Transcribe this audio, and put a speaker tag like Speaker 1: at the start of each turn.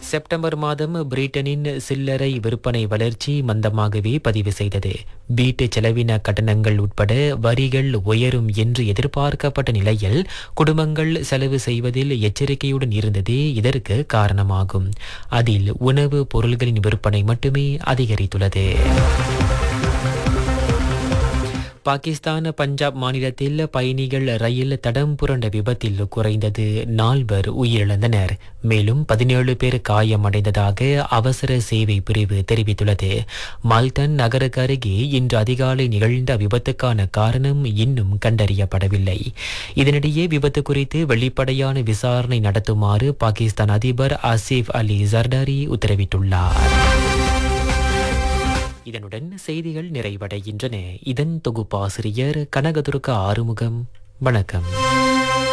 Speaker 1: September மாதம் பிரிட்டனின் சில்லறை விற்பனை வளர்ச்சி மந்தமாகவே பதிவு செய்தது வீட்டு செலவின கட்டணங்கள் உட்பட வரிகள் உயரும் என்று எதிர்பார்க்கப்பட்ட நிலையில் குடும்பங்கள் செலவு செய்வதில் எச்சரிக்கையுடன் இருந்ததே இதற்கு காரணமாகும் அதில் உணவு பொருள்களின் விற்பனை மட்டுமே அதிகரித்துள்ளது பாகிஸ்தான் பஞ்சாப் மாநிலத்தில் பயணிகள் ரயில் தடம் புரண்ட விபத்தில் குறைந்தது நால்வர் உயிரிழந்தனர் மேலும் பதினேழு பேர் காயமடைந்ததாக அவசர சேவை பிரிவு தெரிவித்துள்ளது மால்டன் நகருக்கு அருகே இன்று அதிகாலை நிகழ்ந்த விபத்துக்கான காரணம் இன்னும் கண்டறியப்படவில்லை இதனிடையே விபத்து குறித்து வெளிப்படையான விசாரணை நடத்துமாறு பாகிஸ்தான் அதிபர் ஆசிப் அலி ஜர்டாரி உத்தரவிட்டுள்ளார் இதனுடன் செய்திகள் நிறைவடைகின்றன இதன் தொகுப்பாசிரியர் கனகதுர்க ஆறுமுகம் வணக்கம்